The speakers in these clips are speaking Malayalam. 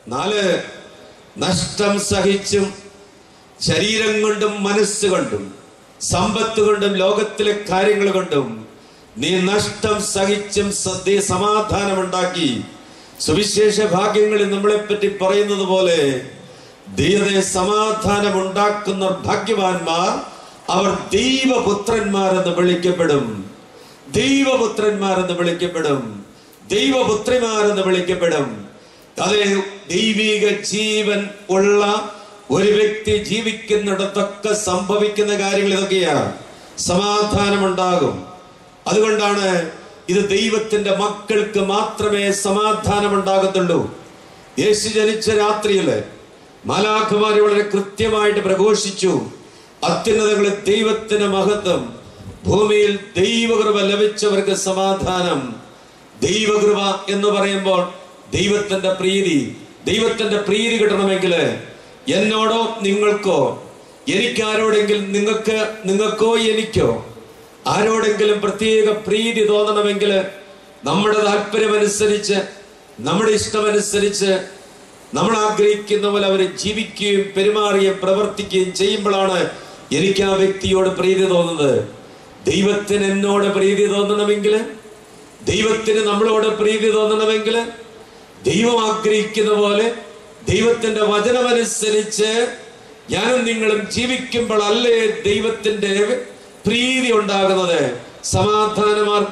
നാല് നഷ്ടം സഹിച്ചും ശരീരം കൊണ്ടും മനസ്സുകൊണ്ടും സമ്പത്ത് കൊണ്ടും ലോകത്തിലെ കാര്യങ്ങൾ കൊണ്ടും നീ നഷ്ടം സഹിച്ചും സദ്യ സമാധാനമുണ്ടാക്കി സുവിശേഷ ഭാഗ്യങ്ങളിൽ നമ്മളെപ്പറ്റി പറയുന്നത് പോലെ ദൈവത്തെ സമാധാനമുണ്ടാക്കുന്ന ഭാഗ്യവാന്മാർ അവർ ദൈവപുത്രന്മാരെന്ന് വിളിക്കപ്പെടും ദൈവപുത്രന്മാരെന്ന് വിളിക്കപ്പെടും ദൈവപുത്രിമാരെന്ന് വിളിക്കപ്പെടും അതെ ദൈവിക ജീവൻ ഉള്ള ഒരു വ്യക്തി ജീവിക്കുന്നിടത്തൊക്കെ സംഭവിക്കുന്ന കാര്യങ്ങൾ ഇതൊക്കെയാണ് സമാധാനമുണ്ടാകും അതുകൊണ്ടാണ് ഇത് ദൈവത്തിന്റെ മക്കൾക്ക് മാത്രമേ സമാധാനമുണ്ടാകത്തുള്ളൂ യേശു ജനിച്ച രാത്രിയില് മാലാഖമാരെ വളരെ കൃത്യമായിട്ട് പ്രഘോഷിച്ചു അത്യുന്നതങ്ങളിൽ ദൈവത്തിന്റെ മഹത്വം ഭൂമിയിൽ ദൈവകൃപ ലഭിച്ചവർക്ക് സമാധാനം ദൈവകൃപ എന്ന് പറയുമ്പോൾ ദൈവത്തിന്റെ പ്രീതി ദൈവത്തിന്റെ പ്രീതി കിട്ടണമെങ്കിൽ എന്നോടോ നിങ്ങൾക്കോ എനിക്കാരോടെങ്കിലും നിങ്ങൾക്ക് നിങ്ങൾക്കോ എനിക്കോ ആരോടെങ്കിലും പ്രത്യേക പ്രീതി തോന്നണമെങ്കിൽ നമ്മുടെ താല്പര്യമനുസരിച്ച് നമ്മുടെ ഇഷ്ടമനുസരിച്ച് നമ്മൾ ആഗ്രഹിക്കുന്ന പോലെ അവർ ജീവിക്കുകയും പെരുമാറുകയും പ്രവർത്തിക്കുകയും ചെയ്യുമ്പോഴാണ് എനിക്ക് ആ വ്യക്തിയോട് പ്രീതി തോന്നുന്നത് ദൈവത്തിന് എന്നോട് പ്രീതി തോന്നണമെങ്കിൽ ദൈവത്തിന് നമ്മളോട് പ്രീതി തോന്നണമെങ്കിൽ ദൈവം ആഗ്രഹിക്കുന്ന പോലെ ദൈവത്തിന്റെ വചനമനുസരിച്ച് ഞാനും നിങ്ങളും ജീവിക്കുമ്പോഴല്ലേ ദൈവത്തിന്റെ പ്രീതി ഉണ്ടാകുന്നത് സമാധാനമാർക്ക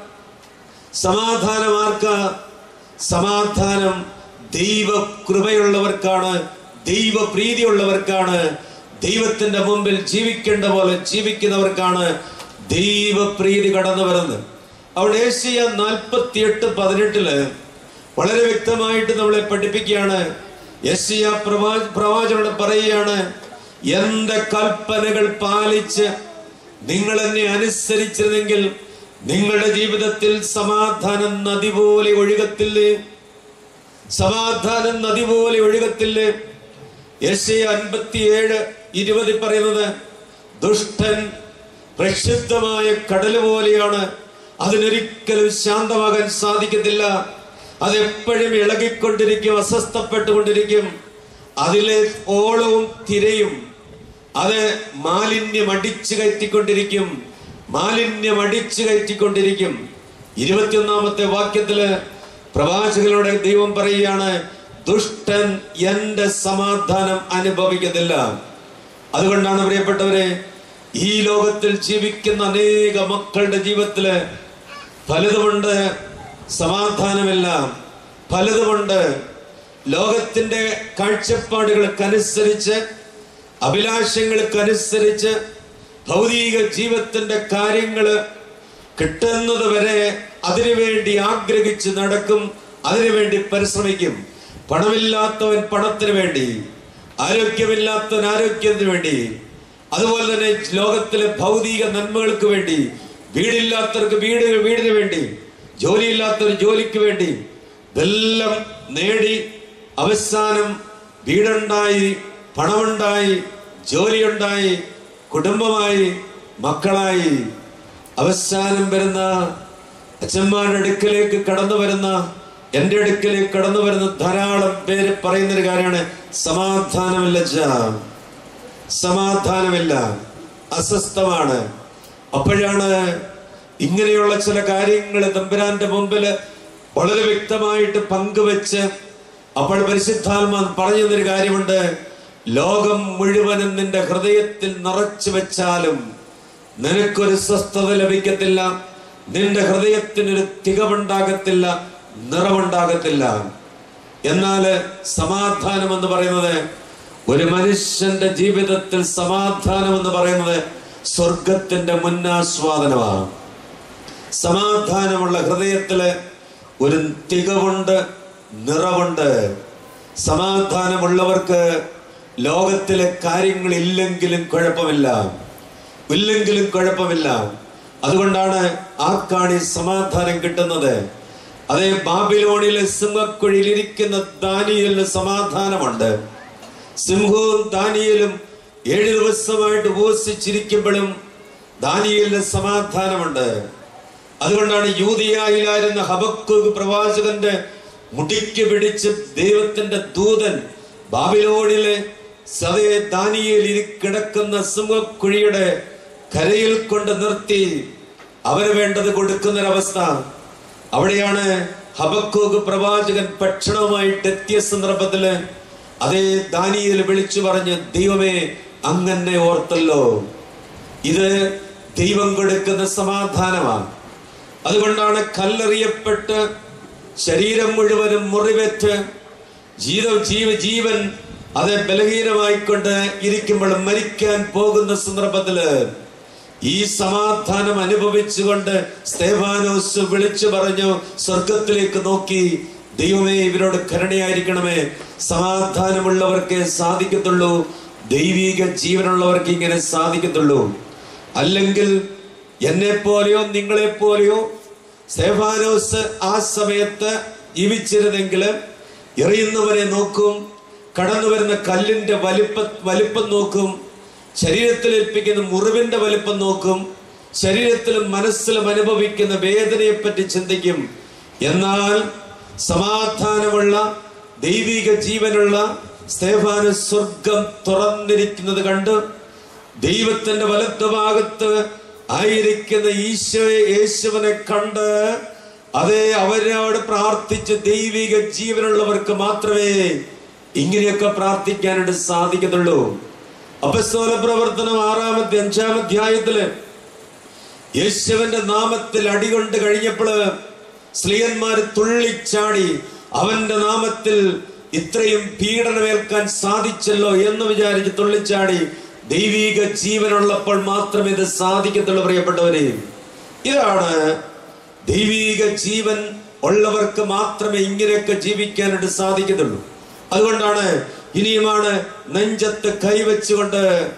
സമാധാനമാർക്ക സമാധാനം ദൈവ കൃപയുള്ളവർക്കാണ് ദൈവ പ്രീതിയുള്ളവർക്കാണ് ദൈവത്തിന്റെ മുമ്പിൽ ജീവിക്കേണ്ട പോലെ ജീവിക്കുന്നവർക്കാണ് ദൈവപ്രീതി കടന്നു വരുന്നത് അവിടെ ഏഷ്യ നാൽപ്പത്തിയെട്ട് പതിനെട്ടില് വളരെ വ്യക്തമായിട്ട് നമ്മളെ പഠിപ്പിക്കുകയാണ് യശിയ പ്രവാ പ്രവാചകനോട് പറയുകയാണ് എന്റെ കൽപ്പനകൾ പാലിച്ച് നിങ്ങൾ എന്നെ അനുസരിച്ചിരുന്നെങ്കിൽ നിങ്ങളുടെ ജീവിതത്തിൽ സമാധാനം നദി പോലെ ഒഴുകത്തില്ലേ സമാധാനം നദി പോലെ ഒഴുകത്തില്ലേ യശയ അൻപത്തിയേഴ് ഇരുപതിൽ പറയുന്നത് ദുഷ്ടൻ പ്രക്ഷുബ്ധമായ കടൽ പോലെയാണ് അതിനൊരിക്കലും ശാന്തമാകാൻ സാധിക്കത്തില്ല അതെപ്പോഴും ഇളകിക്കൊണ്ടിരിക്കും അസ്വസ്ഥപ്പെട്ടുകൊണ്ടിരിക്കും അതിലെ ഓളവും തിരയും അത് മാലിന്യം അടിച്ചു കയറ്റിക്കൊണ്ടിരിക്കും മാലിന്യം അടിച്ചു കയറ്റിക്കൊണ്ടിരിക്കും ഇരുപത്തിയൊന്നാമത്തെ വാക്യത്തില് പ്രവാചകനോട് ദൈവം പറയുകയാണ് ദുഷ്ടൻ എന്റെ സമാധാനം അനുഭവിക്കുന്നില്ല അതുകൊണ്ടാണ് പ്രിയപ്പെട്ടവരെ ഈ ലോകത്തിൽ ജീവിക്കുന്ന അനേക മക്കളുടെ ജീവിതത്തില് പലതുമുണ്ട് സമാധാനമില്ല പലതുമുണ്ട് ലോകത്തിന്റെ കാഴ്ചപ്പാടുകൾക്കനുസരിച്ച് അഭിലാഷങ്ങൾക്കനുസരിച്ച് ഭൗതിക ജീവിതത്തിന്റെ കാര്യങ്ങള് കിട്ടുന്നത് വരെ അതിനുവേണ്ടി ആഗ്രഹിച്ച് നടക്കും അതിനുവേണ്ടി പരിശ്രമിക്കും പണമില്ലാത്തവൻ പണത്തിന് വേണ്ടി ആരോഗ്യമില്ലാത്തവൻ ആരോഗ്യത്തിന് വേണ്ടി അതുപോലെ തന്നെ ലോകത്തിലെ ഭൗതിക നന്മകൾക്ക് വേണ്ടി വീടില്ലാത്തവർക്ക് വീട് വീടിന് വേണ്ടി ജോലിയില്ലാത്തവർ ജോലിക്ക് വേണ്ടി ഇതെല്ലാം നേടി അവസാനം വീടുണ്ടായി പണമുണ്ടായി ജോലിയുണ്ടായി കുടുംബമായി മക്കളായി അവസാനം വരുന്ന അച്ഛന്മാരുടെ അടുക്കലേക്ക് കടന്നു വരുന്ന എൻ്റെ അടുക്കലേക്ക് കടന്നു വരുന്ന ധാരാളം പേര് പറയുന്നൊരു കാര്യമാണ് സമാധാനമില്ല അച്ഛാ സമാധാനമില്ല അസ്വസ്ഥമാണ് അപ്പോഴാണ് ഇങ്ങനെയുള്ള ചില കാര്യങ്ങൾ തമ്പുരാന്റെ മുമ്പിൽ വളരെ വ്യക്തമായിട്ട് പങ്കുവെച്ച് അപ്പോൾ പരിശുദ്ധാത്മാ പറഞ്ഞു തന്നൊരു കാര്യമുണ്ട് ലോകം മുഴുവനും നിന്റെ ഹൃദയത്തിൽ നിറച്ചു വെച്ചാലും നിനക്കൊരു സ്വസ്ഥത ലഭിക്കത്തില്ല നിന്റെ ഹൃദയത്തിനൊരു തികവുണ്ടാകത്തില്ല നിറവുണ്ടാകത്തില്ല എന്നാൽ സമാധാനം എന്ന് പറയുന്നത് ഒരു മനുഷ്യന്റെ ജീവിതത്തിൽ സമാധാനം എന്ന് പറയുന്നത് സ്വർഗത്തിന്റെ മുന്നാസ്വാദനമാണ് സമാധാനമുള്ള ഹൃദയത്തില് ഒരു തികവുണ്ട് നിറവുണ്ട് സമാധാനമുള്ളവർക്ക് ലോകത്തിലെ കാര്യങ്ങൾ ഇല്ലെങ്കിലും കുഴപ്പമില്ല ഇല്ലെങ്കിലും കുഴപ്പമില്ല അതുകൊണ്ടാണ് ആർക്കാണ് ഈ സമാധാനം കിട്ടുന്നത് അതേ ബാബിലോണിലെ സിംഹക്കുഴിയിൽ ഇരിക്കുന്ന ദാനിയലിന് സമാധാനമുണ്ട് സിംഹവും ദാനിയലും ഏഴ് ദിവസമായിട്ട് ഉപവസിച്ചിരിക്കുമ്പോഴും ദാനിയലിന് സമാധാനമുണ്ട് അതുകൊണ്ടാണ് യൂതിയായിലായിരുന്ന ഹബക്കു പ്രവാചകന്റെ മുടിക്ക് പിടിച്ച് ദൈവത്തിന്റെ ദൂതൻ ബാബിലോണിലെ സതയെ ദാനിയേൽ ഇരി കിടക്കുന്ന സിംഹക്കുഴിയുടെ കരയിൽ കൊണ്ട് നിർത്തി അവന് വേണ്ടത് കൊടുക്കുന്നൊരവസ്ഥ അവിടെയാണ് ഹബക്കൂക്ക് പ്രവാചകൻ ഭക്ഷണവുമായിട്ട് എത്തിയ സന്ദർഭത്തില് അതേ ദാനിയേൽ വിളിച്ചു പറഞ്ഞ് ദൈവമേ അങ്ങനെ ഓർത്തല്ലോ ഇത് ദൈവം കൊടുക്കുന്ന സമാധാനമാണ് അതുകൊണ്ടാണ് കല്ലെറിയപ്പെട്ട് ശരീരം മുഴുവനും മുറിവേറ്റ് ജീവ ജീവ ജീവൻ അത് ബലഹീനമായിക്കൊണ്ട് ഇരിക്കുമ്പോൾ മരിക്കാൻ പോകുന്ന സന്ദർഭത്തില് ഈ സമാധാനം അനുഭവിച്ചുകൊണ്ട് സ്തേഫാനോസ് വിളിച്ചു പറഞ്ഞു സ്വർഗത്തിലേക്ക് നോക്കി ദൈവമേ ഇവരോട് കരുണയായിരിക്കണമേ സമാധാനമുള്ളവർക്കേ സാധിക്കത്തുള്ളൂ ദൈവിക ജീവനുള്ളവർക്ക് ഇങ്ങനെ സാധിക്കത്തുള്ളൂ അല്ലെങ്കിൽ എന്നെ പോലെയോ നിങ്ങളെ പോലെയോ സ്തേഫാനോസ് ആ സമയത്ത് ജീവിച്ചിരുന്നെങ്കിൽ എറിയുന്നവരെ നോക്കും കടന്നു വരുന്ന കല്ലിന്റെ വലിപ്പ വലിപ്പം നോക്കും ശരീരത്തിൽ ഏൽപ്പിക്കുന്ന മുറിവിന്റെ വലിപ്പം നോക്കും ശരീരത്തിലും മനസ്സിലും അനുഭവിക്കുന്ന വേദനയെ പറ്റി ചിന്തിക്കും എന്നാൽ സമാധാനമുള്ള ദൈവിക ജീവനുള്ള സ്തേഫാന സ്വർഗം തുറന്നിരിക്കുന്നത് കണ്ട് ദൈവത്തിന്റെ വലത്തുഭാഗത്ത് ആയിരിക്കുന്ന ഈശോയെ യേശുവിനെ കണ്ട് അതേ അവരോട് പ്രാർത്ഥിച്ച് ദൈവിക ജീവനുള്ളവർക്ക് മാത്രമേ ഇങ്ങനെയൊക്കെ പ്രാർത്ഥിക്കാനായിട്ട് സാധിക്കത്തുള്ളൂ അപസ്തോല പ്രവർത്തനം ആറാമത്തെ അഞ്ചാം അധ്യായത്തില് യേശുവിന്റെ നാമത്തിൽ അടികൊണ്ട് കഴിഞ്ഞപ്പോൾ സ്ത്രീയന്മാർ തുള്ളിച്ചാടി അവന്റെ നാമത്തിൽ ഇത്രയും പീഡനമേൽക്കാൻ സാധിച്ചല്ലോ എന്ന് വിചാരിച്ച് തുള്ളിച്ചാടി ദൈവിക ജീവനുള്ളപ്പോൾ മാത്രമേ ഇത് സാധിക്കത്തുള്ളൂ പ്രിയപ്പെട്ടവരെ ഇതാണ് ദൈവിക ജീവൻ ഉള്ളവർക്ക് മാത്രമേ ഇങ്ങനെയൊക്കെ ജീവിക്കാനായിട്ട് സാധിക്കത്തുള്ളൂ അതുകൊണ്ടാണ് ഇനിയുമാണ് നെഞ്ചത്ത് കൈവച്ചുകൊണ്ട്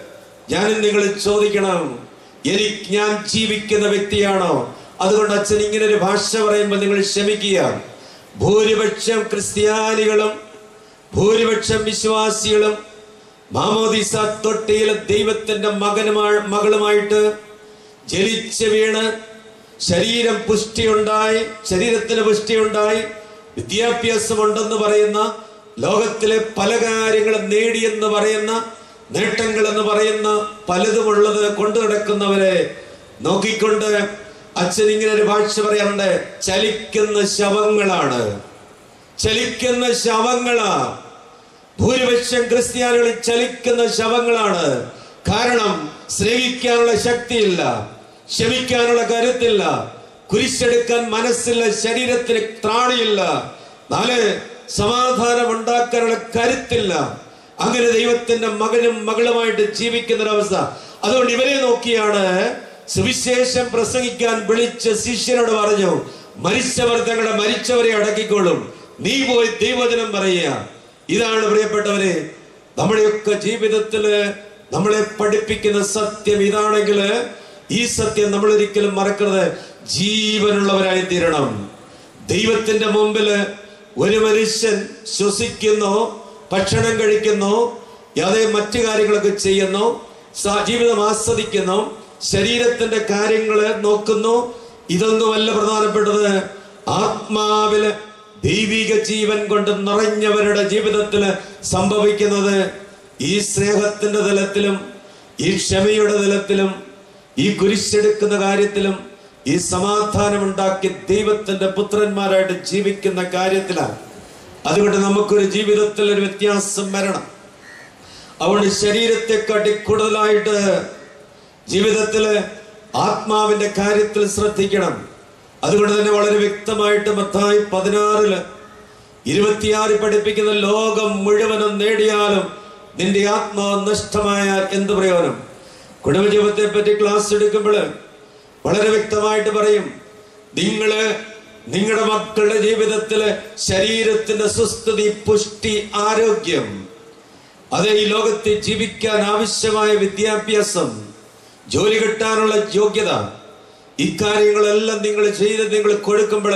ഞാൻ നിങ്ങൾ ചോദിക്കണം എനിക്ക് ഞാൻ ജീവിക്കുന്ന വ്യക്തിയാണോ അതുകൊണ്ട് അച്ഛൻ ഇങ്ങനെ ഒരു ഭാഷ പറയുമ്പോൾ നിങ്ങൾ ക്ഷമിക്കുക ഭൂരിപക്ഷം ക്രിസ്ത്യാനികളും ഭൂരിപക്ഷം വിശ്വാസികളും മാമോദിസ തൊട്ടിയിലെ ദൈവത്തിന്റെ മകനുമായി മകളുമായിട്ട് ജലിച്ച് വീണ് ശരീരം പുഷ്ടിയുണ്ടായി ശരീരത്തിന് പുഷ്ടിയുണ്ടായി വിദ്യാഭ്യാസമുണ്ടെന്ന് പറയുന്ന ലോകത്തിലെ പല കാര്യങ്ങളും നേടിയെന്ന് പറയുന്ന നേട്ടങ്ങൾ എന്ന് പറയുന്ന പലതുമുള്ളത് കൊണ്ടു നടക്കുന്നവരെ നോക്കിക്കൊണ്ട് അച്ഛൻ ഇങ്ങനെ ഒരു ഭാഷ പറയാറുണ്ട് ചലിക്കുന്ന ശവങ്ങളാണ് ചലിക്കുന്ന ശവങ്ങളാ ഭൂരിപക്ഷം ക്രിസ്ത്യാനികളിൽ ചലിക്കുന്ന ശവങ്ങളാണ് കാരണം സ്നേഹിക്കാനുള്ള ശക്തിയില്ല ക്ഷമിക്കാനുള്ള കരുത്തില്ല കുരിശെടുക്കാൻ മനസ്സില്ല ശരീരത്തിന് ത്രാണിയില്ല നാല് സമാധാനം ഉണ്ടാക്കാനുള്ള കരുത്തില്ല അങ്ങനെ ദൈവത്തിന്റെ മകനും മകളുമായിട്ട് ജീവിക്കുന്ന ഒരവസ്ഥ അതുകൊണ്ട് ഇവരെ നോക്കിയാണ് സുവിശേഷം പ്രസംഗിക്കാൻ വിളിച്ച ശിഷ്യനോട് പറഞ്ഞു മരിച്ചവർ തങ്ങളുടെ മരിച്ചവരെ അടക്കിക്കൊള്ളും നീ പോയി ദൈവചനം പറയുക ഇതാണ് പ്രിയപ്പെട്ടവരെ നമ്മുടെയൊക്കെ ജീവിതത്തില് നമ്മളെ പഠിപ്പിക്കുന്ന സത്യം ഇതാണെങ്കിൽ ഈ സത്യം നമ്മൾ ഒരിക്കലും മറക്കരുത് ജീവനുള്ളവരായി തീരണം ദൈവത്തിന്റെ മുമ്പില് ഒരു മനുഷ്യൻ ശ്വസിക്കുന്നു ഭക്ഷണം കഴിക്കുന്നു അതേ മറ്റു കാര്യങ്ങളൊക്കെ ചെയ്യുന്നു സ- ജീവിതം ആസ്വദിക്കുന്നു ശരീരത്തിന്റെ കാര്യങ്ങള് നോക്കുന്നു ഇതൊന്നുമല്ല പ്രധാനപ്പെട്ടത് ആത്മാവില് ദൈവിക ജീവൻ കൊണ്ട് നിറഞ്ഞവരുടെ ജീവിതത്തില് സംഭവിക്കുന്നത് ഈ സ്നേഹത്തിന്റെ തലത്തിലും ഈ ക്ഷമയുടെ തലത്തിലും ഈ കുരിശെടുക്കുന്ന കാര്യത്തിലും ഈ സമാധാനം ഉണ്ടാക്കി ദൈവത്തിന്റെ പുത്രന്മാരായിട്ട് ജീവിക്കുന്ന കാര്യത്തിലാണ് അതുകൊണ്ട് നമുക്കൊരു ജീവിതത്തിൽ ഒരു വ്യത്യാസം വരണം അതുകൊണ്ട് ശരീരത്തെക്കാട്ടി കൂടുതലായിട്ട് ജീവിതത്തില് ആത്മാവിന്റെ കാര്യത്തിൽ ശ്രദ്ധിക്കണം അതുകൊണ്ട് തന്നെ വളരെ വ്യക്തമായിട്ട് മത്തായി പതിനാറില് ഇരുപത്തിയാറ് പഠിപ്പിക്കുന്ന ലോകം മുഴുവനും നേടിയാലും നിന്റെ ആത്മാവ് നഷ്ടമായാൽ എന്ത് പ്രയോജനം കുടുംബജീവിതത്തെ പറ്റി ക്ലാസ് എടുക്കുമ്പോൾ വളരെ വ്യക്തമായിട്ട് പറയും നിങ്ങള് നിങ്ങളുടെ മക്കളുടെ ജീവിതത്തില് ശരീരത്തിന്റെ സുസ്ഥിതി പുഷ്ടി ആരോഗ്യം അതേ ഈ ലോകത്തിൽ ജീവിക്കാൻ ആവശ്യമായ വിദ്യാഭ്യാസം ജോലി കിട്ടാനുള്ള യോഗ്യത ഇക്കാര്യങ്ങളെല്ലാം നിങ്ങൾ ചെയ്ത് നിങ്ങൾ കൊടുക്കുമ്പോൾ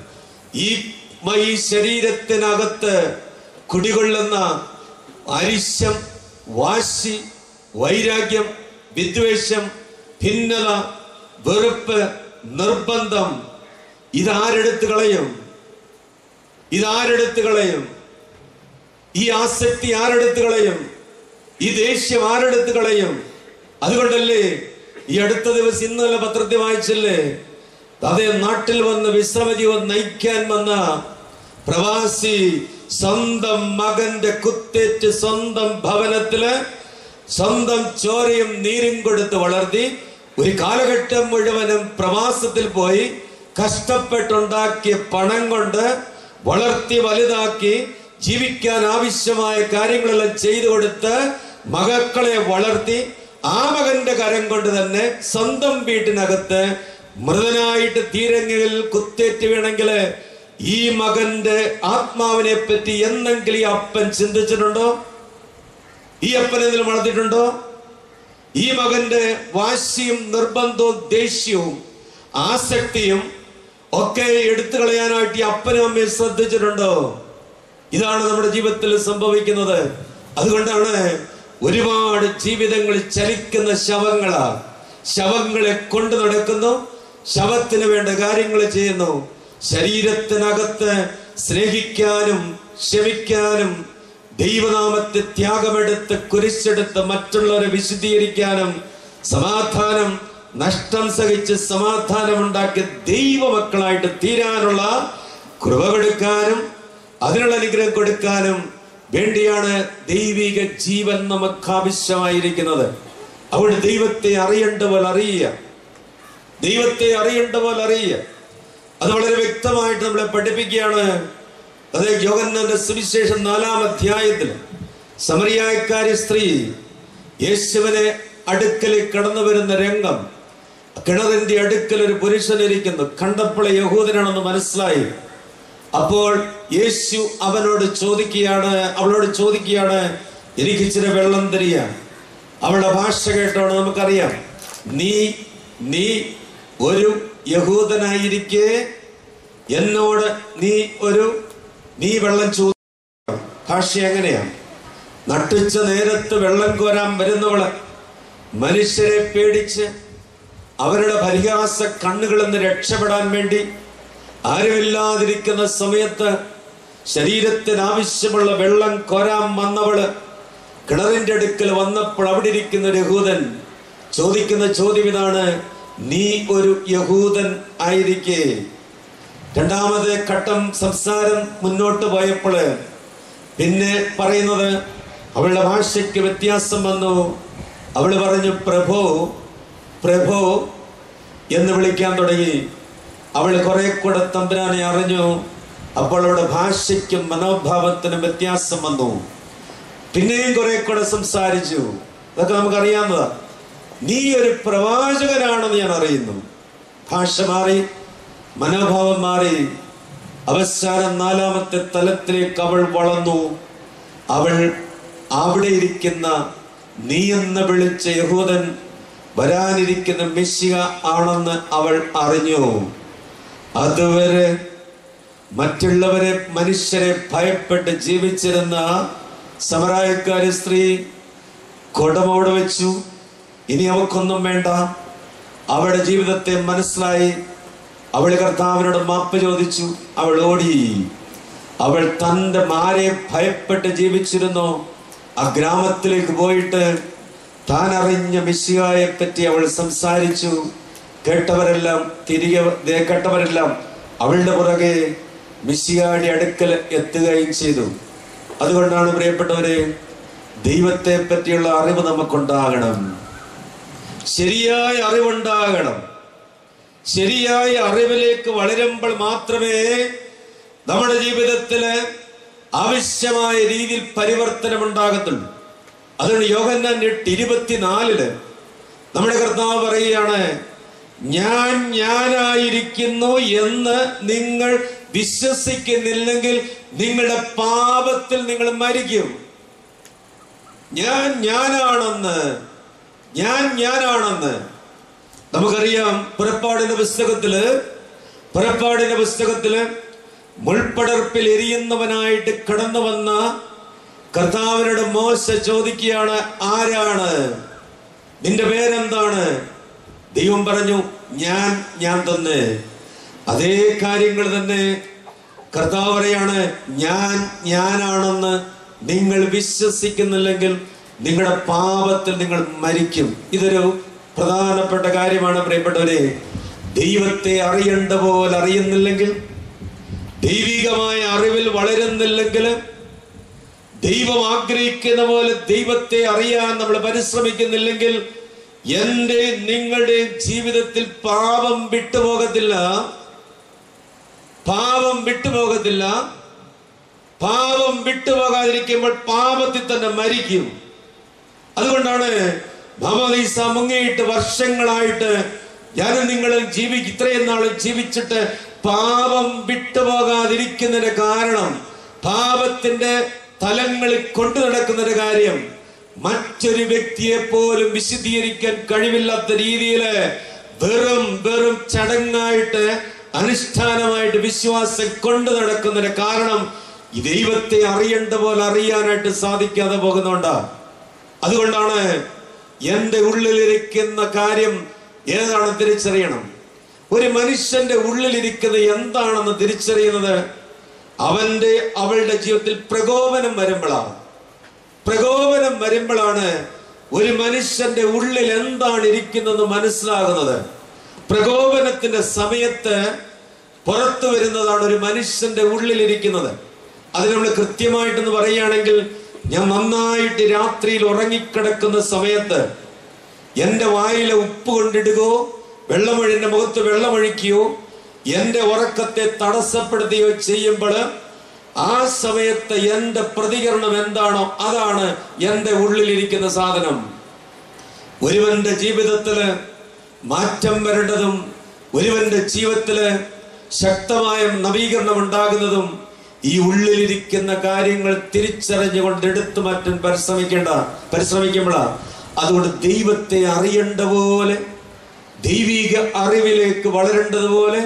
ഈ മ- ഈ ശരീരത്തിനകത്ത് കുടികൊള്ളുന്ന അരിശം വാശി വൈരാഗ്യം വിദ്വേഷം ഭിന്നത വെറുപ്പ് നിർബന്ധം ഇതാരെടുത്ത് കളയും ഇതാരെടുത്ത് കളയും ഈ ആസക്തി ആരെടുത്ത് കളയും ഈ ദേഷ്യം ആരെടുത്ത് കളയും അതുകൊണ്ടല്ലേ ഈ അടുത്ത ദിവസം ഇന്നലെ പത്രത്തിൽ വായിച്ചല്ലേ അതേ നാട്ടിൽ വന്ന് വിശ്രമജീവൻ നയിക്കാൻ വന്ന പ്രവാസി സ്വന്തം മകന്റെ കുത്തേറ്റ് സ്വന്തം ഭവനത്തില് സ്വന്തം ചോരയും നീരും കൊടുത്ത് വളർത്തി ഒരു കാലഘട്ടം മുഴുവനും പ്രവാസത്തിൽ പോയി കഷ്ടപ്പെട്ടുണ്ടാക്കിയ പണം കൊണ്ട് വളർത്തി വലുതാക്കി ജീവിക്കാൻ ആവശ്യമായ കാര്യങ്ങളെല്ലാം ചെയ്തു കൊടുത്ത് മകക്കളെ വളർത്തി ആ മകന്റെ കരം കൊണ്ട് തന്നെ സ്വന്തം വീട്ടിനകത്ത് മൃതനായിട്ട് തീരങ്ങളിൽ കുത്തേറ്റ് വീണെങ്കിൽ ഈ മകന്റെ ആത്മാവിനെ പറ്റി എന്നെങ്കിലും ഈ അപ്പൻ ചിന്തിച്ചിട്ടുണ്ടോ ഈ അപ്പൻ എന്തെങ്കിലും വളർത്തിയിട്ടുണ്ടോ ഈ മകന്റെ വാശിയും നിർബന്ധവും ദേഷ്യവും ആസക്തിയും ഒക്കെ എടുത്തു കളയാനായിട്ട് ഈ അപ്പനും അമ്മയും ശ്രദ്ധിച്ചിട്ടുണ്ടോ ഇതാണ് നമ്മുടെ ജീവിതത്തിൽ സംഭവിക്കുന്നത് അതുകൊണ്ടാണ് ഒരുപാട് ജീവിതങ്ങളിൽ ചലിക്കുന്ന ശവങ്ങളാ ശവങ്ങളെ കൊണ്ടു നടക്കുന്നു ശവത്തിന് വേണ്ട കാര്യങ്ങൾ ചെയ്യുന്നു ശരീരത്തിനകത്ത് സ്നേഹിക്കാനും ക്ഷമിക്കാനും ദൈവനാമത്തെ ത്യാഗമെടുത്ത് കുരിശെടുത്ത് മറ്റുള്ളവരെ വിശദീകരിക്കാനും സമാധാനം നഷ്ടം സഹിച്ച് സമാധാനം ഉണ്ടാക്കിയ ദൈവമക്കളായിട്ട് തീരാനുള്ള കൃപ കൊടുക്കാനും അതിനുള്ള അനുഗ്രഹം കൊടുക്കാനും വേണ്ടിയാണ് ദൈവിക ജീവൻ നമുക്ക് ആവശ്യമായിരിക്കുന്നത് അവിടെ ദൈവത്തെ അറിയേണ്ട പോലെ അറിയുക ദൈവത്തെ അറിയേണ്ട പോലെ അറിയുക അത് വളരെ വ്യക്തമായിട്ട് നമ്മളെ പഠിപ്പിക്കുകയാണ് അതേ യോഗന്നന്റെ സുവിശേഷം നാലാം അധ്യായത്തിൽ സമരിയായക്കാരി സ്ത്രീ യേശുവിനെ അടുക്കലിൽ കടന്നു വരുന്ന രംഗം കിണറിന്റെ അടുക്കൽ ഒരു പുരുഷൻ ഇരിക്കുന്നു കണ്ടപ്പോൾ യഹൂദനാണെന്ന് മനസ്സിലായി അപ്പോൾ യേശു അവനോട് ചോദിക്കുകയാണ് അവളോട് ചോദിക്കുകയാണ് എനിക്ക് ഇച്ചിരി വെള്ളം തരിക അവളുടെ ഭാഷ കേട്ടോണ് നമുക്കറിയാം നീ നീ ഒരു യഹൂദനായിരിക്കെ എന്നോട് നീ ഒരു നീ വെള്ളം ചോദിക്കണം ഭാഷ എങ്ങനെയാ നട്ടുച്ച നേരത്ത് വെള്ളം കോരാൻ വരുന്നവള് മനുഷ്യരെ പേടിച്ച് അവരുടെ പരിഹാസ കണ്ണുകളിൽ നിന്ന് രക്ഷപ്പെടാൻ വേണ്ടി ആരുമില്ലാതിരിക്കുന്ന സമയത്ത് ശരീരത്തിന് ആവശ്യമുള്ള വെള്ളം കോരാൻ വന്നവള് കിണറിന്റെ അടുക്കൽ വന്നപ്പോൾ അവിടെ ഇരിക്കുന്ന ഒരു യഹൂദൻ ചോദിക്കുന്ന ചോദ്യം ഇതാണ് നീ ഒരു യഹൂദൻ ആയിരിക്കെ രണ്ടാമത് ഘട്ടം സംസാരം മുന്നോട്ട് പോയപ്പോൾ പിന്നെ പറയുന്നത് അവളുടെ ഭാഷയ്ക്ക് വ്യത്യാസം വന്നു അവൾ പറഞ്ഞു പ്രഭു പ്രഭു എന്ന് വിളിക്കാൻ തുടങ്ങി അവൾ കുറെ കൂടെ തമ്പുരാനെ അറിഞ്ഞു അപ്പോൾ അവളുടെ ഭാഷയ്ക്കും മനോഭാവത്തിനും വ്യത്യാസം വന്നു പിന്നെയും കുറെ കൂടെ സംസാരിച്ചു അതൊക്കെ നമുക്കറിയാവുന്നതാ നീ ഒരു പ്രവാചകനാണെന്ന് ഞാൻ അറിയുന്നു ഭാഷ മാറി മനോഭാവം മാറി അവസാനം നാലാമത്തെ തലത്തിലേക്ക് അവൾ വളർന്നു അവൾ അവിടെ ഇരിക്കുന്ന നീ എന്ന് വിളിച്ച യഹൂദൻ വരാനിരിക്കുന്ന മെസ്സിക ആണെന്ന് അവൾ അറിഞ്ഞു അതുവരെ മറ്റുള്ളവരെ മനുഷ്യരെ ഭയപ്പെട്ട് ജീവിച്ചിരുന്ന സമരായക്കാരി സ്ത്രീ കൊടമോട് വെച്ചു ഇനി അവക്കൊന്നും വേണ്ട അവളുടെ ജീവിതത്തെ മനസ്സിലായി അവൾ കർത്താവിനോട് മാപ്പ് ചോദിച്ചു അവൾ ഓടി അവൾ തൻ്റെ മാരെ ഭയപ്പെട്ട് ജീവിച്ചിരുന്നു ആ ഗ്രാമത്തിലേക്ക് പോയിട്ട് താൻ അറിഞ്ഞ മിശിഹായെ പറ്റി അവൾ സംസാരിച്ചു കേട്ടവരെല്ലാം തിരികെ ദേ കേട്ടവരെല്ലാം അവളുടെ പുറകെ മിശിഹായുടെ അടുക്കൽ എത്തുകയും ചെയ്തു അതുകൊണ്ടാണ് പ്രിയപ്പെട്ടവരെ ദൈവത്തെ പറ്റിയുള്ള അറിവ് നമുക്കുണ്ടാകണം ശരിയായ അറിവുണ്ടാകണം ശരിയായ അറിവിലേക്ക് വളരുമ്പോൾ മാത്രമേ നമ്മുടെ ജീവിതത്തില് ആവശ്യമായ രീതിയിൽ പരിവർത്തനം ഉണ്ടാകത്തുള്ളൂ അതുകൊണ്ട് യോഹന്നാൻ എട്ട് ഇരുപത്തിനാലില് നമ്മുടെ കർത്താവ് പറയുകയാണ് ഞാൻ ഞാനായിരിക്കുന്നു എന്ന് നിങ്ങൾ വിശ്വസിക്കുന്നില്ലെങ്കിൽ നിങ്ങളുടെ പാപത്തിൽ നിങ്ങൾ മരിക്കും ഞാൻ ഞാനാണെന്ന് ഞാൻ ഞാനാണെന്ന് നമുക്കറിയാം പുറപ്പാടിന്റെ പുസ്തകത്തില് പുറപ്പാടിന്റെ പുസ്തകത്തില് മുൾപ്പടർപ്പിൽ എരിയുന്നവനായിട്ട് കടന്നു വന്ന കർത്താവിനോട് മോശ ചോദിക്കുകയാണ് ആരാണ് നിന്റെ പേരെന്താണ് ദൈവം പറഞ്ഞു ഞാൻ ഞാൻ തന്നെ അതേ കാര്യങ്ങൾ തന്നെ കർത്താവ് പറയാണ് ഞാൻ ഞാനാണെന്ന് നിങ്ങൾ വിശ്വസിക്കുന്നില്ലെങ്കിൽ നിങ്ങളുടെ പാപത്തിൽ നിങ്ങൾ മരിക്കും ഇതൊരു പ്രധാനപ്പെട്ട കാര്യമാണ് പ്രിയപ്പെട്ടവരെ ദൈവത്തെ അറിയേണ്ട പോലെ അറിയുന്നില്ലെങ്കിൽ ദൈവികമായ അറിവിൽ വളരുന്നില്ലെങ്കിൽ ദൈവം ആഗ്രഹിക്കുന്ന പോലെ ദൈവത്തെ അറിയാൻ നമ്മൾ പരിശ്രമിക്കുന്നില്ലെങ്കിൽ എൻ്റെ നിങ്ങളുടെ ജീവിതത്തിൽ പാപം വിട്ടുപോകത്തില്ല പാപം വിട്ടുപോകത്തില്ല പാപം വിട്ടുപോകാതിരിക്കുമ്പോൾ പാപത്തിൽ തന്നെ മരിക്കും അതുകൊണ്ടാണ് ഭവനീസ മുങ്ങിയിട്ട് വർഷങ്ങളായിട്ട് ഞാനും നിങ്ങളും ജീവി ഇത്രയും നാൾ ജീവിച്ചിട്ട് പാപം വിട്ടുപോകാതിരിക്കുന്നതിന്റെ കാരണം പാപത്തിന്റെ തലങ്ങളിൽ കൊണ്ടു നടക്കുന്നൊരു കാര്യം മറ്റൊരു വ്യക്തിയെ പോലും വിശദീകരിക്കാൻ കഴിവില്ലാത്ത രീതിയിൽ വെറും വെറും ചടങ്ങായിട്ട് അനുഷ്ഠാനമായിട്ട് വിശ്വാസം കൊണ്ടു നടക്കുന്നതിന് കാരണം ഈ ദൈവത്തെ അറിയേണ്ട പോലെ അറിയാനായിട്ട് സാധിക്കാതെ പോകുന്നുണ്ടാ അതുകൊണ്ടാണ് എൻ്റെ ഉള്ളിലിരിക്കുന്ന കാര്യം ഏതാണ് തിരിച്ചറിയണം ഒരു മനുഷ്യന്റെ ഉള്ളിലിരിക്കുന്നത് എന്താണെന്ന് തിരിച്ചറിയുന്നത് അവന്റെ അവളുടെ ജീവിതത്തിൽ പ്രകോപനം വരുമ്പോഴാണ് പ്രകോപനം വരുമ്പോഴാണ് ഒരു മനുഷ്യന്റെ ഉള്ളിൽ എന്താണ് ഇരിക്കുന്നതെന്ന് മനസ്സിലാകുന്നത് പ്രകോപനത്തിന്റെ സമയത്ത് പുറത്തു വരുന്നതാണ് ഒരു മനുഷ്യന്റെ ഉള്ളിലിരിക്കുന്നത് അത് നമ്മൾ കൃത്യമായിട്ടെന്ന് പറയുകയാണെങ്കിൽ ഞാൻ നന്നായിട്ട് രാത്രിയിൽ ഉറങ്ങിക്കിടക്കുന്ന സമയത്ത് എൻ്റെ വായിലെ ഉപ്പ് കൊണ്ടിടുകയോ വെള്ളമൊഴിന്റെ മുഖത്ത് വെള്ളമൊഴിക്കുകയോ എൻ്റെ ഉറക്കത്തെ തടസ്സപ്പെടുത്തുകയോ ചെയ്യുമ്പോൾ ആ സമയത്ത് എൻ്റെ പ്രതികരണം എന്താണോ അതാണ് എൻ്റെ ഉള്ളിലിരിക്കുന്ന സാധനം ഒരുവന്റെ ജീവിതത്തില് മാറ്റം വരേണ്ടതും ഒരുവന്റെ ജീവിതത്തില് ശക്തമായ നവീകരണം ഉണ്ടാകുന്നതും ഈ ഉള്ളിലിരിക്കുന്ന കാര്യങ്ങൾ തിരിച്ചറിഞ്ഞുകൊണ്ട് എടുത്തു മാറ്റാൻ പരിശ്രമിക്കേണ്ട പരിശ്രമിക്കുമ്പോഴാ അതുകൊണ്ട് ദൈവത്തെ അറിയേണ്ട പോലെ ദൈവിക അറിവിലേക്ക് വളരേണ്ടതുപോലെ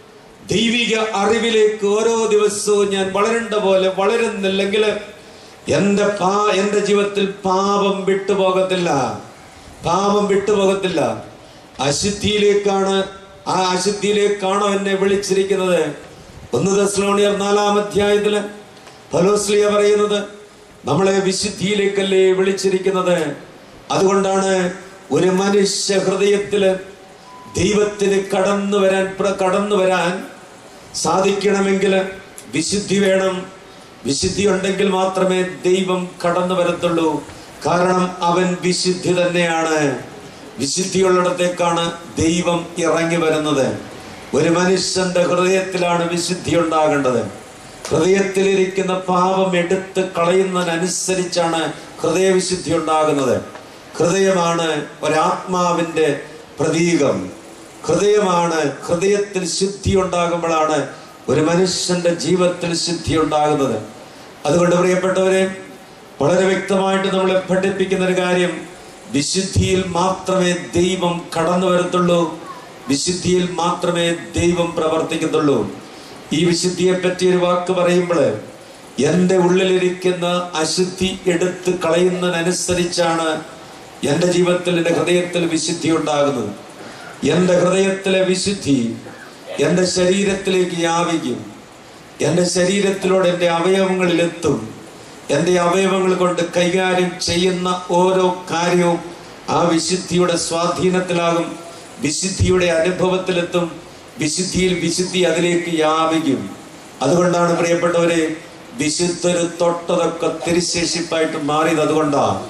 ദൈവിക അറിവിലേക്ക് ഓരോ ദിവസവും ഞാൻ വളരേണ്ട പോലെ വളരുന്നില്ലെങ്കിൽ എൻ്റെ പാ എൻ്റെ ജീവിതത്തിൽ പാപം വിട്ടുപോകത്തില്ല പാപം വിട്ടുപോകത്തില്ല അശുദ്ധിയിലേക്കാണ് ആ അശുദ്ധിയിലേക്കാണോ എന്നെ വിളിച്ചിരിക്കുന്നത് ഒന്ന് ദസ്ലോണിയർ നാലാം അധ്യായത്തില് ഫലോസ്ലിയ പറയുന്നത് നമ്മളെ വിശുദ്ധിയിലേക്കല്ലേ വിളിച്ചിരിക്കുന്നത് അതുകൊണ്ടാണ് ഒരു മനുഷ്യ ഹൃദയത്തില് ദൈവത്തിന് കടന്നു വരാൻ പ്ര- കടന്നു വരാൻ സാധിക്കണമെങ്കിൽ വിശുദ്ധി വേണം വിശുദ്ധി ഉണ്ടെങ്കിൽ മാത്രമേ ദൈവം കടന്നു വരത്തുള്ളൂ കാരണം അവൻ വിശുദ്ധി തന്നെയാണ് വിശുദ്ധിയുള്ളിടത്തേക്കാണ് ദൈവം ഇറങ്ങി വരുന്നത് ഒരു മനുഷ്യന്റെ ഹൃദയത്തിലാണ് വിശുദ്ധി ഉണ്ടാകേണ്ടത് ഹൃദയത്തിലിരിക്കുന്ന പാപം എടുത്ത് കളയുന്നതിനനുസരിച്ചാണ് ഹൃദയവിശുദ്ധി ഉണ്ടാകുന്നത് ഹൃദയമാണ് ഒരാത്മാവിന്റെ പ്രതീകം ഹൃദയമാണ് ഹൃദയത്തിൽ ശുദ്ധി ഉണ്ടാകുമ്പോഴാണ് ഒരു മനുഷ്യന്റെ ജീവിതത്തിൽ ശുദ്ധി ഉണ്ടാകുന്നത് അതുകൊണ്ട് പ്രിയപ്പെട്ടവരെ വളരെ വ്യക്തമായിട്ട് നമ്മളെ പഠിപ്പിക്കുന്ന ഒരു കാര്യം വിശുദ്ധിയിൽ മാത്രമേ ദൈവം കടന്നു വരത്തുള്ളൂ വിശുദ്ധിയിൽ മാത്രമേ ദൈവം പ്രവർത്തിക്കത്തുള്ളൂ ഈ വിശുദ്ധിയെ പറ്റി ഒരു വാക്ക് പറയുമ്പോൾ എൻ്റെ ഉള്ളിലിരിക്കുന്ന അശുദ്ധി എടുത്ത് കളയുന്നതിനനുസരിച്ചാണ് എൻ്റെ ജീവിതത്തിൽ എൻ്റെ ഹൃദയത്തിൽ വിശുദ്ധി ഉണ്ടാകുന്നത് എൻ്റെ ഹൃദയത്തിലെ വിശുദ്ധി എൻ്റെ ശരീരത്തിലേക്ക് വ്യാപിക്കും എൻ്റെ ശരീരത്തിലൂടെ എൻ്റെ അവയവങ്ങളിലെത്തും എൻ്റെ അവയവങ്ങൾ കൊണ്ട് കൈകാര്യം ചെയ്യുന്ന ഓരോ കാര്യവും ആ വിശുദ്ധിയുടെ സ്വാധീനത്തിലാകും വിശുദ്ധിയുടെ അനുഭവത്തിലെത്തും വിശുദ്ധിയിൽ വിശുദ്ധി അതിലേക്ക് വ്യാപിക്കും അതുകൊണ്ടാണ് പ്രിയപ്പെട്ടവരെ വിശുദ്ധര് തൊട്ടതൊക്കെ തിരുശേഷിപ്പായിട്ട് മാറിയത് അതുകൊണ്ടാണ്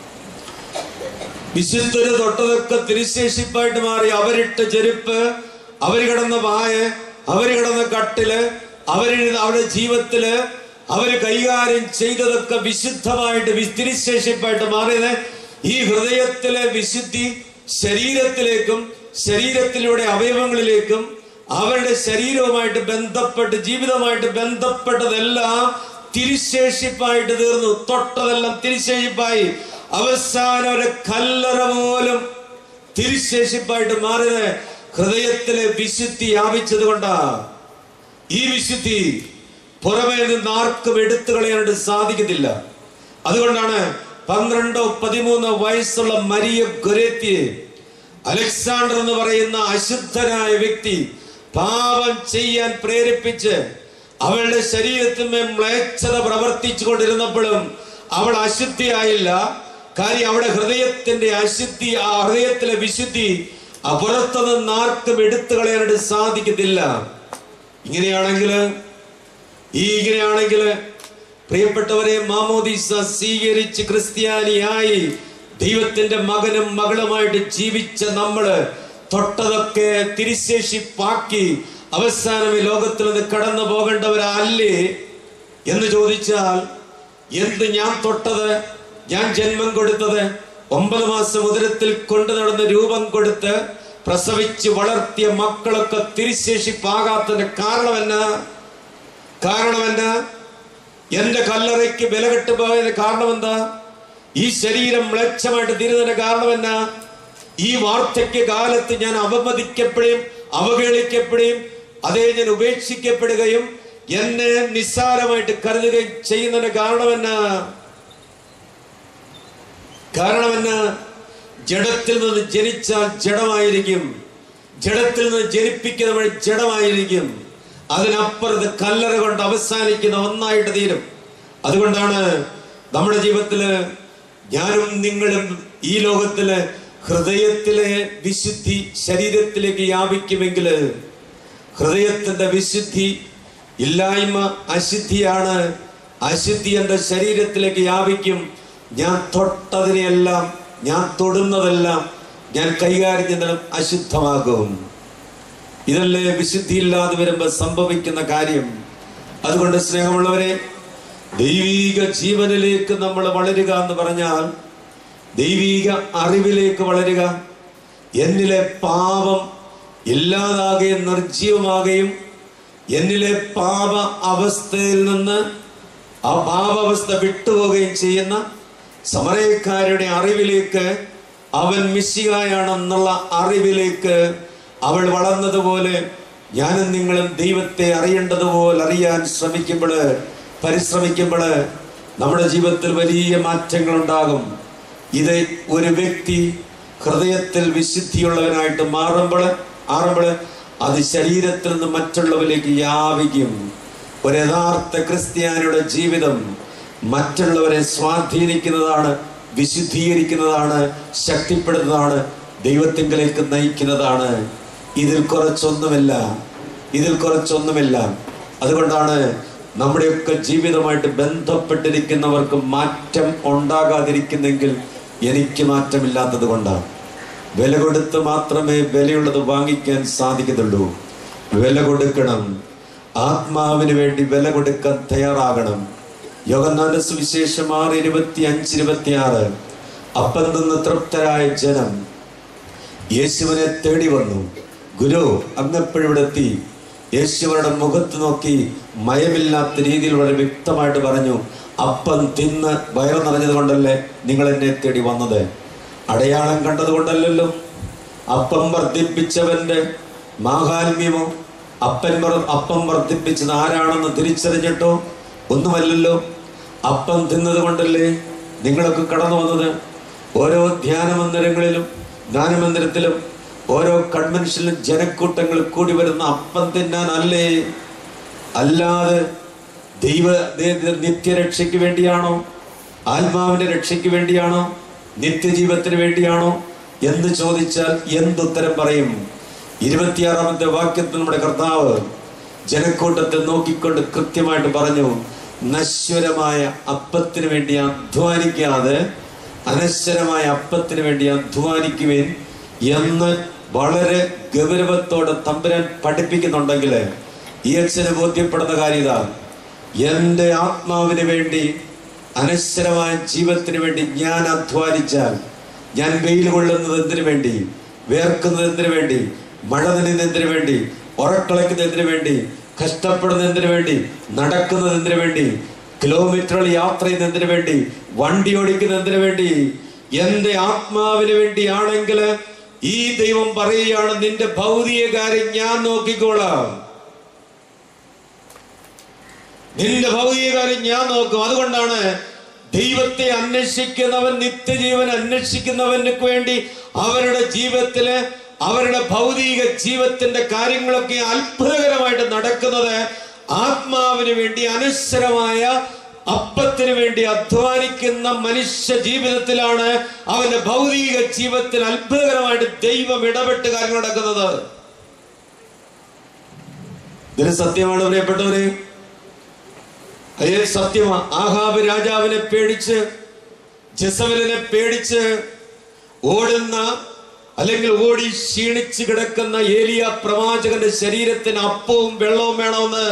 വിശുദ്ധര് തൊട്ടതൊക്കെ തിരുശേഷിപ്പായിട്ട് മാറി അവരിട്ട ചെരുപ്പ് അവര് കിടന്ന വായ അവര് കിടന്ന കട്ടില് അവര് അവരുടെ ജീവിതത്തില് അവര് കൈകാര്യം ചെയ്തതൊക്കെ വിശുദ്ധമായിട്ട് വി- തിരുശേഷിപ്പായിട്ട് മാറിയത് ഈ ഹൃദയത്തിലെ വിശുദ്ധി ശരീരത്തിലേക്കും ശരീരത്തിലൂടെ അവയവങ്ങളിലേക്കും അവരുടെ ശരീരവുമായിട്ട് ബന്ധപ്പെട്ട് ജീവിതമായിട്ട് ബന്ധപ്പെട്ടതെല്ലാം തിരുശേഷിപ്പായിട്ട് തീർന്നു തൊട്ടതെല്ലാം തിരുശേഷിപ്പായി അവസാനം ഒരു കല്ലറ പോലും തിരുശേഷിപ്പായിട്ട് മാറിയത് ഹൃദയത്തിലെ വിശുദ്ധി വ്യാപിച്ചത് കൊണ്ടാ ഈ വിശുദ്ധി പുറമേ നിന്ന് ആർക്കും എടുത്തു കളയാനായിട്ട് സാധിക്കത്തില്ല അതുകൊണ്ടാണ് പന്ത്രണ്ടോ പതിമൂന്നോ വയസ്സുള്ള മരിയ ഗൊരേത്തിയെ അലക്സാണ്ടർ എന്ന് പറയുന്ന അശുദ്ധനായ വ്യക്തി പാപം ചെയ്യാൻ പ്രേരിപ്പിച്ച് അവളുടെ ശരീരത്തിന്മേൽ മ്ലേച്ഛത പ്രവർത്തിച്ചു കൊണ്ടിരുന്നപ്പോഴും അവൾ അശുദ്ധിയായില്ല കാര്യം അവിടെ ഹൃദയത്തിന്റെ അശുദ്ധി ആ ഹൃദയത്തിലെ വിശുദ്ധി ആ പുറത്തു നിന്ന് ആർക്കും എടുത്തു കളയാനായിട്ട് സാധിക്കത്തില്ല ഇങ്ങനെയാണെങ്കിൽ ഈ ഇങ്ങനെയാണെങ്കിൽ പ്രിയപ്പെട്ടവരെ മാമോദീസ സ്വീകരിച്ച് ക്രിസ്ത്യാനിയായി ദൈവത്തിന്റെ മകനും മകളുമായിട്ട് ജീവിച്ച നമ്മള് തൊട്ടതൊക്കെ തിരിശേഷിപ്പാക്കി അവസാനം ഈ ലോകത്തിൽ നിന്ന് കടന്നു പോകേണ്ടവരല്ലേ എന്ന് ചോദിച്ചാൽ എന്ത് ഞാൻ തൊട്ടത് ഞാൻ ജന്മം കൊടുത്തത് ഒമ്പത് മാസം ഉദരത്തിൽ കൊണ്ടു നടന്ന് രൂപം കൊടുത്ത് പ്രസവിച്ച് വളർത്തിയ മക്കളൊക്കെ തിരിശേഷിപ്പാകാത്തതിന്റെ കാരണം എന്നാ കാരണം എന്നാ എന്റെ കല്ലറയ്ക്ക് വില കെട്ടുപോയതിന് കാരണം എന്താ ഈ ശരീരം മ്ലേച്ഛമായിട്ട് തീരുന്നതിന്റെ കാരണം എന്നാ ഈ വാർദ്ധക്യ കാലത്ത് ഞാൻ അവമതിക്കപ്പെടുകയും അവഹേളിക്കപ്പെടുകയും അതേ ഞാൻ ഉപേക്ഷിക്കപ്പെടുകയും എന്നെ നിസ്സാരമായിട്ട് കരുതുകയും ചെയ്യുന്നതിന്റെ കാരണം എന്നാ കാരണം എന്നാ ജഡത്തിൽ നിന്ന് ജനിച്ചാൽ ജഡമായിരിക്കും ജഡത്തിൽ നിന്ന് ജനിപ്പിക്കുന്ന വഴി ജഡമായിരിക്കും അതിനപ്പുറത്ത് കല്ലറ കൊണ്ട് അവസാനിക്കുന്ന ഒന്നായിട്ട് തീരും അതുകൊണ്ടാണ് നമ്മുടെ ജീവിതത്തില് ഞാനും നിങ്ങളും ഈ ലോകത്തില് ഹൃദയത്തിലെ വിശുദ്ധി ശരീരത്തിലേക്ക് വ്യാപിക്കുമെങ്കിൽ ഹൃദയത്തിന്റെ വിശുദ്ധി ഇല്ലായ്മ അശുദ്ധിയാണ് അശുദ്ധി എന്റെ ശരീരത്തിലേക്ക് വ്യാപിക്കും ഞാൻ തൊട്ടതിനെയെല്ലാം ഞാൻ തൊടുന്നതെല്ലാം ഞാൻ കൈകാര്യം ചെയ്യുന്നതും അശുദ്ധമാകും ഇതല്ലേ വിശുദ്ധിയില്ലാതെ വരുമ്പോൾ സംഭവിക്കുന്ന കാര്യം അതുകൊണ്ട് സ്നേഹമുള്ളവരെ ദൈവീക ജീവനിലേക്ക് നമ്മൾ വളരുക എന്ന് പറഞ്ഞാൽ ദൈവീക അറിവിലേക്ക് വളരുക എന്നിലെ പാപം ഇല്ലാതാകുകയും നിർജീവമാകുകയും എന്നിലെ പാപ അവസ്ഥയിൽ നിന്ന് ആ പാപാവസ്ഥ വിട്ടുപോവുകയും ചെയ്യുന്ന സമരക്കാരുടെ അറിവിലേക്ക് അവൻ മിശികായാണെന്നുള്ള അറിവിലേക്ക് അവൾ വളർന്നതുപോലെ ഞാനും നിങ്ങളും ദൈവത്തെ അറിയേണ്ടതുപോലെ അറിയാൻ ശ്രമിക്കുമ്പോൾ പരിശ്രമിക്കുമ്പോൾ നമ്മുടെ ജീവിതത്തിൽ വലിയ മാറ്റങ്ങൾ ഉണ്ടാകും ഇത് ഒരു വ്യക്തി ഹൃദയത്തിൽ വിശുദ്ധിയുള്ളവനായിട്ട് മാറുമ്പോൾ ആറുമ്പോൾ അത് ശരീരത്തിൽ നിന്ന് മറ്റുള്ളവരിലേക്ക് വ്യാപിക്കും ഒരു യഥാർത്ഥ ക്രിസ്ത്യാനിയുടെ ജീവിതം മറ്റുള്ളവരെ സ്വാധീനിക്കുന്നതാണ് വിശുദ്ധീകരിക്കുന്നതാണ് ശക്തിപ്പെടുന്നതാണ് ദൈവത്തിങ്കലേക്ക് നയിക്കുന്നതാണ് ഇതിൽ കുറച്ചൊന്നുമില്ല ഇതിൽ കുറച്ചൊന്നുമില്ല അതുകൊണ്ടാണ് നമ്മുടെയൊക്കെ ജീവിതമായിട്ട് ബന്ധപ്പെട്ടിരിക്കുന്നവർക്ക് മാറ്റം ഉണ്ടാകാതിരിക്കുന്നെങ്കിൽ എനിക്ക് മാറ്റമില്ലാത്തത് കൊണ്ടാണ് വില കൊടുത്ത് മാത്രമേ വിലയുള്ളത് വാങ്ങിക്കാൻ സാധിക്കത്തുള്ളൂ വില കൊടുക്കണം ആത്മാവിന് വേണ്ടി വില കൊടുക്കാൻ തയ്യാറാകണം യോഗന്നാന്റെ സുവിശേഷം ആറ് ഇരുപത്തി അഞ്ച് ഇരുപത്തി ആറ് അപ്പം നിന്ന് തൃപ്തരായ ജനം യേശുവിനെ തേടി വന്നു ഗുരു അങ്ങെപ്പോഴിവിടെ എത്തി യേശുവരുടെ മുഖത്ത് നോക്കി മയമില്ലാത്ത രീതിയിൽ വളരെ വ്യക്തമായിട്ട് പറഞ്ഞു അപ്പം തിന്ന് വയറ് നിറഞ്ഞത് കൊണ്ടല്ലേ നിങ്ങൾ എന്നെ തേടി വന്നത് അടയാളം കണ്ടതുകൊണ്ടല്ലല്ലോ അപ്പം വർദ്ധിപ്പിച്ചവന്റെ മാഹാത്മ്യമോ അപ്പൻ വർ- അപ്പം വർദ്ധിപ്പിച്ചത് ആരാണെന്ന് തിരിച്ചറിഞ്ഞിട്ടോ ഒന്നുമല്ലല്ലോ അപ്പം തിന്നത് കൊണ്ടല്ലേ നിങ്ങളൊക്കെ കടന്നു വന്നത് ഓരോ ധ്യാനമന്ദിരങ്ങളിലും ധ്യാനമന്ദിരത്തിലും ഓരോ കൺവെൻഷനിലും ജനക്കൂട്ടങ്ങൾ കൂടി വരുന്ന അപ്പം തിന്നാനല്ലേ അല്ലാതെ ദൈവ ദേ- ദേ- നിത്യരക്ഷയ്ക്ക് വേണ്ടിയാണോ ആത്മാവിന്റെ രക്ഷയ്ക്ക് വേണ്ടിയാണോ നിത്യജീവത്തിന് വേണ്ടിയാണോ എന്ന് ചോദിച്ചാൽ എന്തുത്തരം പറയും ഇരുപത്തിയാറാമത്തെ വാക്യത്തിൽ നമ്മുടെ കർത്താവ് ജനക്കൂട്ടത്തെ നോക്കിക്കൊണ്ട് കൃത്യമായിട്ട് പറഞ്ഞു നശ്വരമായ അപ്പത്തിന് വേണ്ടി അധ്വാനിക്കാതെ അനശ്വരമായ അപ്പത്തിന് വേണ്ടി അധ്വാനിക്കുവേൻ എന്ന് വളരെ ഗൗരവത്തോടെ തമ്പുരാൻ പഠിപ്പിക്കുന്നുണ്ടെങ്കിൽ ഈ അച്ഛന് ബോധ്യപ്പെടുന്ന കാര്യത എൻ്റെ ആത്മാവിന് വേണ്ടി അനശ്വരമായ ജീവിതത്തിന് വേണ്ടി ഞാൻ അധ്വാനിച്ചാൽ ഞാൻ വെയിൽ കൊള്ളുന്നത് എന്തിനു വേണ്ടി വേർക്കുന്നത് എന്തിനു വേണ്ടി മഴ നനയുന്നത് എന്തിനു വേണ്ടി ഉറക്കളയ്ക്കുന്നത് എന്തിനു വേണ്ടി കഷ്ടപ്പെടുന്നത് എന്തിനു വേണ്ടി നടക്കുന്നത് എന്തിനു വേണ്ടി കിലോമീറ്ററുകൾ യാത്ര ചെയ്യുന്നത് എന്തിനു വേണ്ടി വണ്ടി ഓടിക്കുന്നത് എന്തിനു വേണ്ടി എന്റെ ആത്മാവിന് വേണ്ടിയാണെങ്കിൽ ഈ ദൈവം പറയുകയാണ് നിന്റെ ഭൗതിക കാര്യം ഞാൻ നോക്കിക്കോളാം നിന്റെ ഭൗതിക കാര്യം ഞാൻ നോക്കും അതുകൊണ്ടാണ് ദൈവത്തെ അന്വേഷിക്കുന്നവൻ നിത്യജീവൻ അന്വേഷിക്കുന്നവന് വേണ്ടി അവരുടെ ജീവിതത്തില് അവരുടെ ഭൗതിക ജീവിതത്തിന്റെ കാര്യങ്ങളൊക്കെ അത്ഭുതകരമായിട്ട് നടക്കുന്നത് ആത്മാവിന് വേണ്ടി അനശ്വരമായ അപ്പത്തിന് വേണ്ടി അധ്വാനിക്കുന്ന മനുഷ്യ ജീവിതത്തിലാണ് അവന്റെ ഭൗതിക ജീവിതത്തിൽ അത്ഭുതകരമായിട്ട് ദൈവം ഇടപെട്ട് കാര്യങ്ങൾ നടക്കുന്നത് ഇതിന് സത്യമാണ് പ്രിയപ്പെട്ടവരെ അതേ സത്യമാ ആഹാബ് രാജാവിനെ പേടിച്ച് ജസവലിനെ പേടിച്ച് ഓടുന്ന അല്ലെങ്കിൽ ഓടി ക്ഷീണിച്ച് കിടക്കുന്ന ഏലിയ പ്രവാചകന്റെ ശരീരത്തിന് അപ്പവും വെള്ളവും വേണമെന്ന്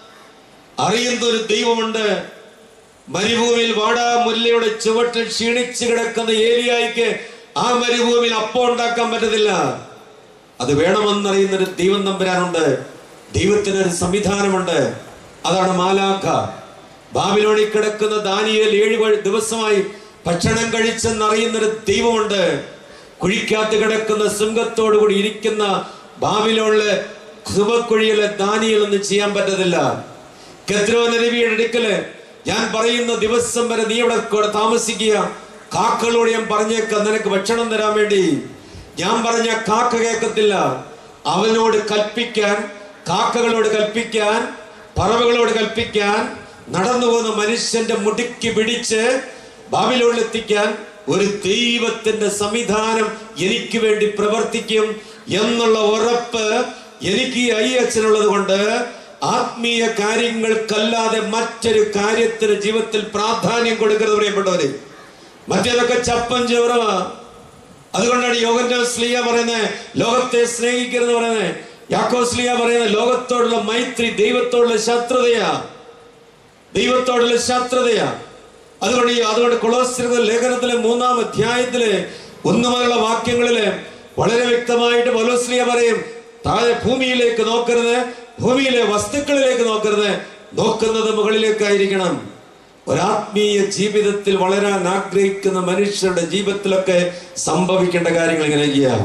അറിയുന്ന ഒരു ദൈവമുണ്ട് മരുഭൂമിയിൽ വാടാ മുല്ലയുടെ ചുവട്ടിൽ ക്ഷീണിച്ച് കിടക്കുന്ന ഏലിയായിക്ക് ആ മരുഭൂമിയിൽ അപ്പം ഉണ്ടാക്കാൻ പറ്റത്തില്ല അത് വേണമെന്നറിയുന്ന ഒരു ദൈവം നമ്പരാനുണ്ട് ദൈവത്തിന് ഒരു സംവിധാനമുണ്ട് അതാണ് മാലാഖ ബാബിലോണിൽ കിടക്കുന്ന ദാനിയേൽ ഏഴ് വ- ദിവസമായി ഭക്ഷണം കഴിച്ചെന്നറിയുന്ന ഒരു ദൈവമുണ്ട് കുഴിക്കകത്ത് കിടക്കുന്ന സിംഹത്തോടു കൂടി ഇരിക്കുന്ന ബാബിലോണിലെ സുബക്കുഴിയിലെ ദാനിയിൽ ഒന്നും ചെയ്യാൻ പറ്റത്തില്ല കെദ്രോനരവിയുടെ അടുക്കല് ഞാൻ പറയുന്ന ദിവസം വരെ നീ ഇവിടെ കൊ- താമസിക്കുക കാക്കകളോട് ഞാൻ പറഞ്ഞേക്കാം നിനക്ക് ഭക്ഷണം തരാൻ വേണ്ടി ഞാൻ പറഞ്ഞ കാക്ക കേൾക്കത്തില്ല അവനോട് കൽപ്പിക്കാൻ കാക്കകളോട് കൽപ്പിക്കാൻ പറവകളോട് കൽപ്പിക്കാൻ നടന്നു പോകുന്ന മനുഷ്യന്റെ മുടുക്കി പിടിച്ച് ബാബിലോണിലെത്തിക്കാൻ ഒരു ദൈവത്തിന്റെ സംവിധാനം എനിക്ക് വേണ്ടി പ്രവർത്തിക്കും എന്നുള്ള ഉറപ്പ് എനിക്ക് ഈ ഐ അച്ഛനുള്ളത് കൊണ്ട് ആത്മീയ കാര്യങ്ങൾക്കല്ലാതെ മറ്റൊരു കാര്യത്തിന് ജീവിതത്തിൽ പ്രാധാന്യം കൊടുക്കുന്നത് പ്രിയപ്പെട്ടവരെ മറ്റേതൊക്കെ ചപ്പൻ ചെവറവാ അതുകൊണ്ടാണ് യോഗന്റെ സ്ലീയ പറയുന്നത് ലോകത്തെ സ്നേഹിക്കരുത് പറയുന്നത് യാക്കോ സ്ലീയ പറയുന്നത് ലോകത്തോടുള്ള മൈത്രി ദൈവത്തോടുള്ള ശത്രുതയാ ദൈവത്തോടുള്ള ശത്രുതയാ അതുകൊണ്ട് ഈ അതുകൊണ്ട് കൊളോസ്ത്രിക ലേഖനത്തിലെ മൂന്നാം അധ്യായത്തിലെ ഒന്ന് മുതലുള്ള വാക്യങ്ങളില് വളരെ വ്യക്തമായിട്ട് പലോസ്ലിയ പറയും താഴെ ഭൂമിയിലേക്ക് നോക്കരുത് ഭൂമിയിലെ വസ്തുക്കളിലേക്ക് നോക്കരുത് നോക്കുന്നത് മുകളിലേക്കായിരിക്കണം ഒരാത്മീയ ജീവിതത്തിൽ വളരാൻ ആഗ്രഹിക്കുന്ന മനുഷ്യരുടെ ജീവിതത്തിലൊക്കെ സംഭവിക്കേണ്ട കാര്യങ്ങൾ ഇങ്ങനെയൊക്കെയാണ്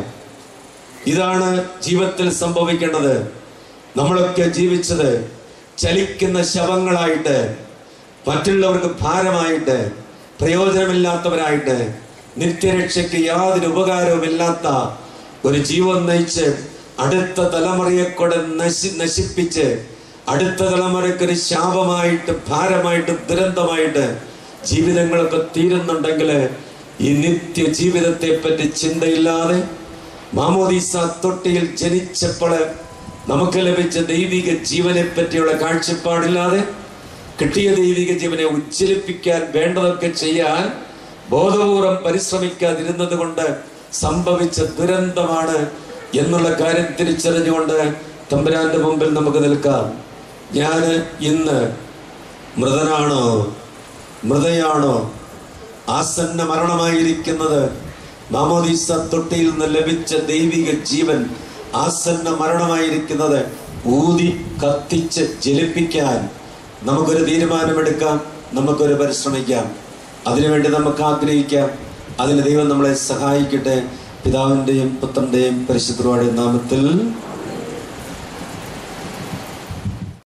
ഇതാണ് ജീവിതത്തിൽ സംഭവിക്കേണ്ടത് നമ്മളൊക്കെ ജീവിച്ചത് ചലിക്കുന്ന ശവങ്ങളായിട്ട് മറ്റുള്ളവർക്ക് ഭാരമായിട്ട് പ്രയോജനമില്ലാത്തവരായിട്ട് നിത്യരക്ഷയ്ക്ക് യാതൊരു ഉപകാരവുമില്ലാത്ത ഒരു ജീവൻ നയിച്ച് അടുത്ത തലമുറയെ കൂടെ നശി നശിപ്പിച്ച് അടുത്ത തലമുറയ്ക്ക് ഒരു ശാപമായിട്ട് ഭാരമായിട്ട് ദുരന്തമായിട്ട് ജീവിതങ്ങളൊക്കെ തീരുന്നുണ്ടെങ്കിൽ ഈ നിത്യ ജീവിതത്തെ പറ്റി ചിന്തയില്ലാതെ മാമോദീസ തൊട്ടിയിൽ ജനിച്ചപ്പോൾ നമുക്ക് ലഭിച്ച ദൈവിക ജീവനെ പറ്റിയുള്ള കാഴ്ചപ്പാടില്ലാതെ കിട്ടിയ ദൈവിക ജീവനെ ഉജ്ജ്വലിപ്പിക്കാൻ വേണ്ടതൊക്കെ ചെയ്യാൻ ബോധപൂർവം പരിശ്രമിക്കാതിരുന്നത് കൊണ്ട് സംഭവിച്ച ദുരന്തമാണ് എന്നുള്ള കാര്യം തിരിച്ചറിഞ്ഞുകൊണ്ട് തമ്പുരാന്റെ മുമ്പിൽ നമുക്ക് നിൽക്കാം ഞാൻ ഇന്ന് മൃതനാണോ മൃതയാണോ ആസന്ന മരണമായിരിക്കുന്നത് മാമോദീസ തൊട്ടിയിൽ നിന്ന് ലഭിച്ച ദൈവിക ജീവൻ ആസന്ന മരണമായിരിക്കുന്നത് ഊതി കത്തിച്ച് ജലിപ്പിക്കാൻ നമുക്കൊരു തീരുമാനമെടുക്കാം നമുക്കൊരു പരിശ്രമിക്കാം അതിനുവേണ്ടി നമുക്ക് ആഗ്രഹിക്കാം അതിന് ദൈവം നമ്മളെ സഹായിക്കട്ടെ പിതാവിൻ്റെയും പുത്രൻ്റെയും പരിശുദ്ധരുടെ നാമത്തിൽ